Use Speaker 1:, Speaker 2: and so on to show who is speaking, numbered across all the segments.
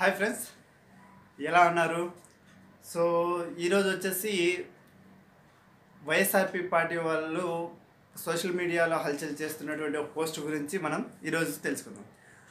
Speaker 1: hi friends ఎలా ఉన్నారు so ఈరోజు వచ్చేసి వైఎస్ఆర్పి పార్టీ వాళ్ళు సోషల్ మీడియాలో హల్చల్ చేస్తున్నటువంటి ఒక పోస్ట్ గురించి మనం ఈరోజు తెలుసుకుందాం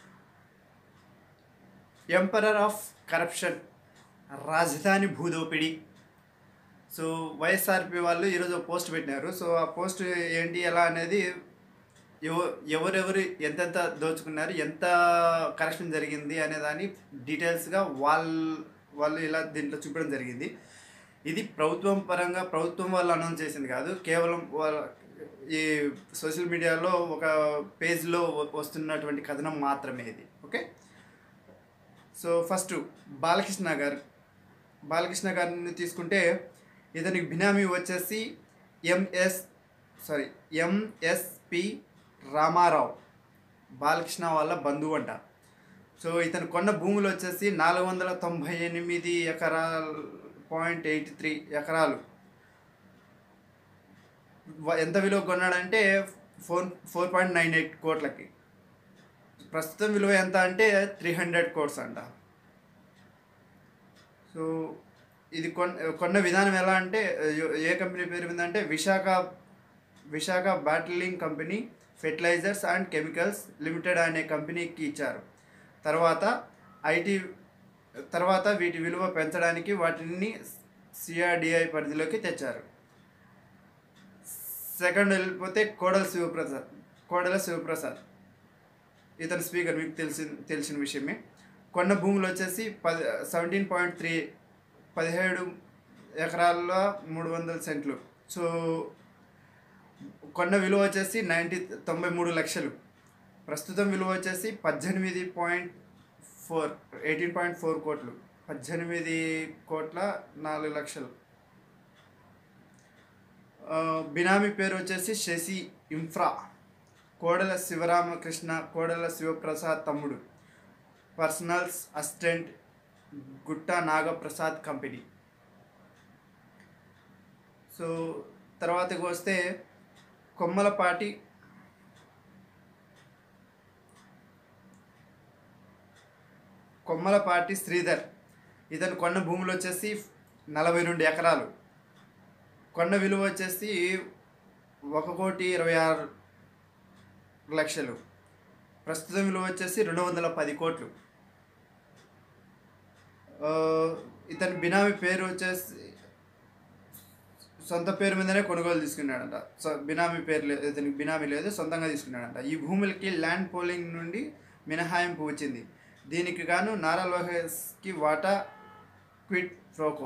Speaker 1: ఎంపరర్ ఆఫ్ కరప్షన్ రాజధాని భూదోపిడి సో వైఎస్ఆర్పి వాళ్ళు ఈరోజు ఒక పోస్ట్ పెట్టినారు సో ఆ పోస్ట్ ఏంటి ఎలా అనేది ఎవ ఎవరెవరు ఎంతెంత దోచుకున్నారు ఎంత కరెక్షన్ జరిగింది అనే దాన్ని డీటెయిల్స్గా వాళ్ళ వాళ్ళు ఇలా దీంట్లో చూపడం జరిగింది ఇది ప్రభుత్వం పరంగా ప్రభుత్వం వాళ్ళు అనౌన్స్ చేసింది కాదు కేవలం వాళ్ళ ఈ సోషల్ మీడియాలో ఒక పేజ్లో వస్తున్నటువంటి కథనం మాత్రమే ఇది ఓకే సో ఫస్ట్ బాలకృష్ణ గారు బాలకృష్ణ గారిని తీసుకుంటే ఇతనికి బినామీ వచ్చేసి MS sorry MSP Ramarao Balakrishna వాళ్ళ బంధువు అంట సో ఇతను కొన్న భూములు వచ్చేసి నాలుగు వందల తొంభై ఎనిమిది ఎకరాలు పాయింట్ ఎయిటీ త్రీ ఎకరాలు వ- ఎంత విలువ కొన్నాడంటే four four point nine eight కోట్లకి ప్రస్తుతం విలువ ఎంత అంటే త్రీ హండ్రెడ్ కోట్స్ అంట సో ఇది కొన్న కొన్న విధానం ఎలా అంటే ఏ- ఏ కంపెనీ పేరు మీద అంటే Visakha Visakha bottling company fertilizers and chemicals limited అనే కంపెనీకి ఇచ్చారు తర్వాత ఐటీ తర్వాత వీటి విలువ పెంచడానికి వాటిని సిఆర్డిఐ పరిధిలోకి తెచ్చారు సెకండ్ వెళ్ళిపోతే కోడల శివప్రసాద్ కోడల శివప్రసాద్ ఇతని స్పీకర్ మీకు తెలిసి తెలిసిన విషయమే కొన్న భూములు వచ్చేసి పది సెవెంటీన్ పాయింట్ త్రీ పదిహేడు ఎకరాల్లో మూడు వందల సెంట్లు సో కొన్న విలువ వచ్చేసి నైంటీ తొంభై మూడు లక్షలు ప్రస్తుతం విలువ వచ్చేసి పద్దెనిమిది point four eighteen point four కోట్లు పద్దెనిమిది కోట్ల నాలుగు లక్షలు ఆ, బినామీ పేరు వచ్చేసి శశి ఇన్ఫ్రా కోడల శివరామకృష్ణ కోడల శివప్రసాద్ తమ్ముడు పర్సనల్స్ అసిస్టెంట్ గుట్ట నాగప్రసాద్ కంపెనీ సో తర్వాతకి వస్తే కొమ్మలపాటి కొమ్మలపాటి శ్రీధర్ ఇతను కొన్న భూములు వచ్చేసి నలభై రెండు ఎకరాలు కొన్న విలువ వచ్చేసి ఒక కోటి ఇరవై ఆరు లక్షలు ప్రస్తుతం విలువ వచ్చేసి రెండు వందల పది కోట్లు ఆ, ఇతని బినామీ పేరు వచ్చేసి సొంత పేరు మీదనే కొనుగోలు తీసుకున్నాడంట సో బినామీ పేరు లేదు ఇతనికి బినామీ లేదు సొంతంగా తీసుకున్నాడంట ఈ భూములకి ల్యాండ్ పోలింగ్ నుండి మినహాయింపు వచ్చింది దీనికి గాను నారా లోకేష్కి వాటా క్విట్ ఫ్రోకో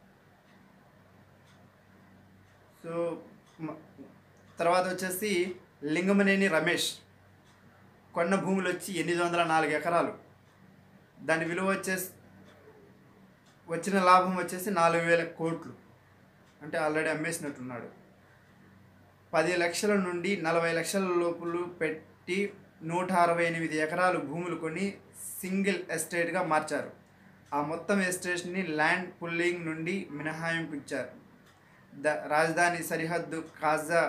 Speaker 1: సో మ- తర్వాత వచ్చేసి లింగమనేని రమేష్ కొన్న భూములు వచ్చి ఎనిమిది వందల నాలుగు ఎకరాలు దాని విలువ వచ్చేసి వచ్చిన లాభం వచ్చేసి నాలుగు వేల కోట్లు అంటే ఆల్రెడీ అమ్మేసినట్టున్నాడు పది లక్షల నుండి నలభై లక్షల లోపులు పెట్టి నూట అరవై ఎనిమిది ఎకరాలు భూములు కొని సింగిల్ ఎస్టేట్గా మార్చారు ఆ మొత్తం ఎస్టేట్ని ల్యాండ్ పుల్లింగ్ నుండి మినహాయింపు ఇచ్చారు ద రాజధాని సరిహద్దు కాజా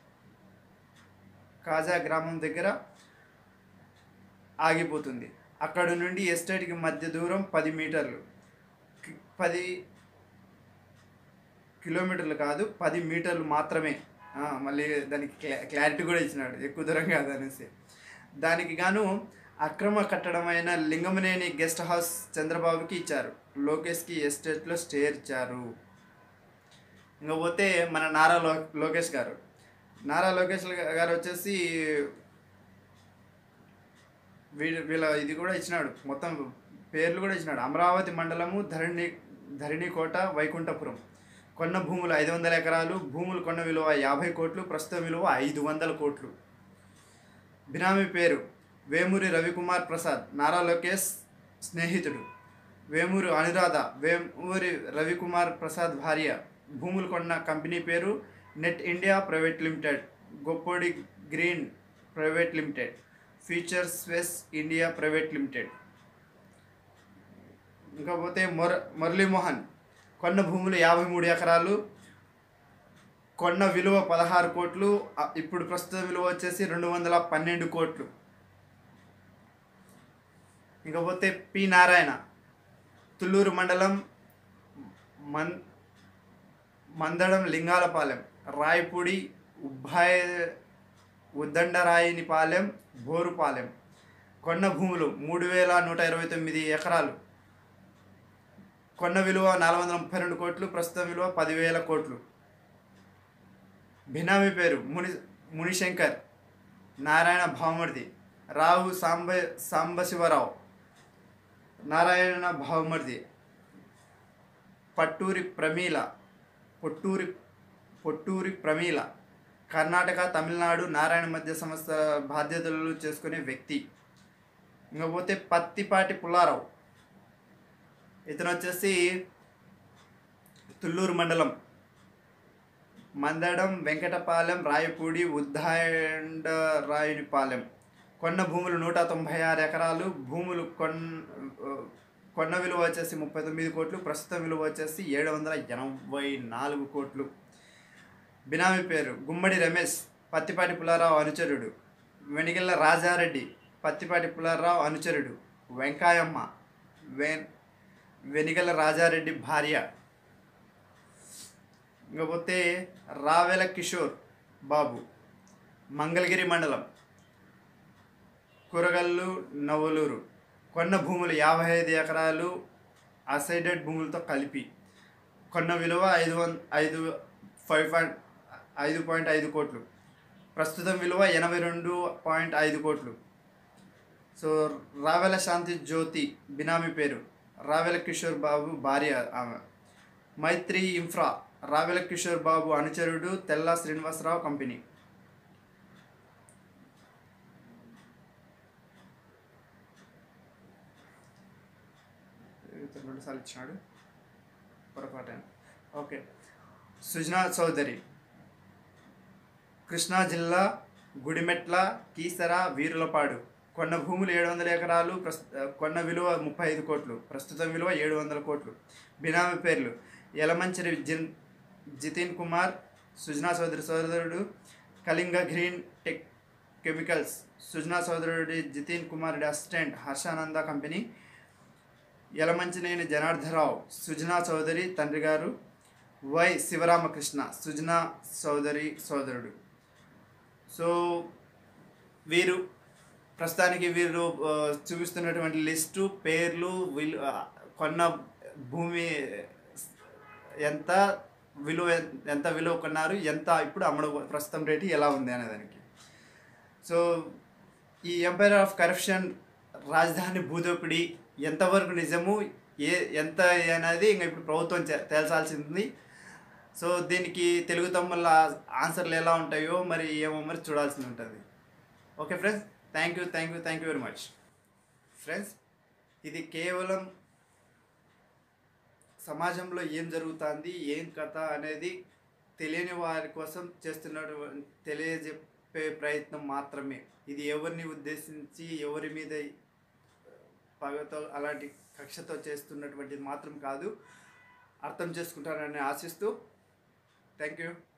Speaker 1: కాజా గ్రామం దగ్గర ఆగిపోతుంది అక్కడ నుండి ఎస్టేట్కి మధ్య దూరం పది మీటర్లు కి- పది కిలోమీటర్లు కాదు పది మీటర్లు మాత్రమే ఆ, మళ్ళీ దానికి క్లా క్లారిటీ కూడా ఇచ్చినాడు ఎక్కువ దూరం కాదు అనేసి దానికి గాను అక్రమ కట్టడమైన లింగమనేని గెస్ట్ హౌస్ చంద్రబాబుకి ఇచ్చారు లోకేష్కి ఎస్టేట్లో స్టే ఇచ్చారు ఇంకా పోతే మన నారా లో లోకేష్ గారు నారా లోకేష్ గారు వచ్చేసి వీళ్ళ వీళ్ళ ఇది కూడా ఇచ్చినాడు మొత్తం పేర్లు కూడా ఇచ్చినాడు అమరావతి మండలము ధరణి ధరణికోట వైకుంఠపురం కొన్న భూములు ఐదు వందల ఎకరాలు భూములు కొన్న విలువ యాభై కోట్లు ప్రస్తుత విలువ ఐదు వందల కోట్లు బినామీ పేరు వేమూరి రవికుమార్ ప్రసాద్ నారా లోకేష్ స్నేహితుడు వేమూరి అనురాధ వేమూరి రవికుమార్ ప్రసాద్ భార్య భూములు కొన్న కంపెనీ పేరు నెట్ ఇండియా ప్రైవేట్ లిమిటెడ్ గొప్పోడి గ్రీన్ ప్రైవేట్ లిమిటెడ్ ఫ్యూచర్ స్వేస్ ఇండియా ప్రైవేట్ లిమిటెడ్ ఇంకా పోతే మొర మురళీమోహన్ కొన్న భూములు యాభై మూడు ఎకరాలు కొన్న విలువ పదహారు కోట్లు ఆ, ఇప్పుడు ప్రస్తుత విలువ వచ్చేసి రెండు వందల పన్నెండు కోట్లు ఇకపోతే పి నారాయణ తుళ్ళూరు మండలం మన్ మందడం లింగాలపాలెం రాయపూడి ఉబ్బాయ ఉద్దండరాయినిపాలెం బోరుపాలెం కొన్న భూములు మూడు వేల నూట ఇరవై తొమ్మిది ఎకరాలు కొన్న విలువ నాలుగు వందల ముప్పై రెండు కోట్లు ప్రస్తుతం విలువ పదివేల కోట్లు బినామీ పేరు ముని మునిశంకర్ నారాయణ భావమూర్తి రావు సాంబ సాంబశివరావు నారాయణ భావమూర్తి పట్టూరి ప్రమీల పొట్టూరి పొట్టూరి ప్రమీల కర్ణాటక తమిళనాడు నారాయణ మధ్య సంస్థ బాధ్యతలు చేసుకునే వ్యక్తి ఇంకపోతే పత్తిపాటి పుల్లారావు ఇతను వచ్చేసి తుళ్ళూరు మండలం మందడం వెంకటపాలెం రాయపూడి ఉద్దాయండ రాయునిపాలెం కొన్న భూములు నూట తొంభై ఆరు ఎకరాలు భూములు కొన్ కొన్న విలువ వచ్చేసి ముప్పై తొమ్మిది కోట్లు ప్రస్తుత విలువ వచ్చేసి ఏడు వందల ఎనభై నాలుగు కోట్లు బినామీ పేరు గుమ్మడి రమేష్ పత్తిపాటి పుల్లారావు అనుచరుడు వెనిగల్ల రాజారెడ్డి పత్తిపాటి పుల్లారావు అనుచరుడు వెంకాయమ్మ వెన్ వెనిగల రాజారెడ్డి భార్య ఇంకపోతే రావెల కిషోర్ బాబు మంగళగిరి మండలం కూరగల్లు నవలూరు కొన్న భూములు యాభై ఐదు ఎకరాలు అసైడెడ్ భూములతో కలిపి కొన్న విలువ ఐదు వన్ ఐదు ఫైవ్ పాయింట్ ఐదు పాయింట్ ఐదు కోట్లు ప్రస్తుతం విలువ ఎనభై రెండు పాయింట్ ఐదు కోట్లు సో రావెల శాంతి జ్యోతి బినామీ పేరు రావెల కిషోర్ బాబు భార్య ఆమె మైత్రి ఇన్ఫ్రా రావెల కిషోర్ బాబు అనుచరుడు తెల్ల శ్రీనివాసరావు కంపెనీ ఇతను రెండుసార్లు ఇచ్చినాడు పొరపాటు ఓకే సుజనా చౌదరి కృష్ణా జిల్లా గుడిమెట్ల కీసర వీరులపాడు కొన్న భూములు ఏడు వందల ఎకరాలు ప్రస్ కొన్న విలువ ముప్పై ఐదు కోట్లు ప్రస్తుతం విలువ ఏడు వందల కోట్లు బినామీ పేర్లు యలమంచిరి జిన్ జితిన్ కుమార్ సుజనా సోదరి సోదరుడు Kalinga green tech chemicals Sujana సోదరుడి జితిన్ కుమార్ అసిస్టెంట్ హర్షానంద కంపెనీ యలమంచినేని జనార్దరావు సుజనా చౌదరి తండ్రి గారు వై శివరామకృష్ణ సుజనా చౌదరి సోదరుడు సో వీరు ప్రస్తుతానికి వీరు ఆ, చూపిస్తున్నటువంటి లిస్టు పేర్లు విలు ఆ, కొన్న భూమి ఎంత విలువ ఎంత విలువ కొన్నారు ఎంత ఇప్పుడు అమ్మడు ప్రస్తుతం రేటు ఎలా ఉంది అనే దానికి సో ఈ ఎంపైర్ ఆఫ్ కరప్షన్ రాజధాని భూదోపిడి ఎంతవరకు నిజము ఏ ఎంత అనేది ఇంకా ఇప్పుడు ప్రభుత్వం చే- తేల్చాల్సింది సో దీనికి తెలుగు తమ్ముళ్ళ ఆన్సర్లు ఎలా ఉంటాయో మరి ఏమో మరి చూడాల్సి ఉంటుంది okay friends thank you thank you thank you very much friends ఇది కేవలం సమాజంలో ఏం జరుగుతుంది ఏం కథ అనేది తెలియని వారి కోసం చేస్తున్నటువంటి తెలియజెప్పే ప్రయత్నం మాత్రమే ఇది ఎవరిని ఉద్దేశించి ఎవరి మీద పగతో అలాంటి కక్షతో చేస్తున్నటువంటిది మాత్రం కాదు అర్థం చేసుకుంటారని ఆశిస్తూ థ్యాంక్ యూ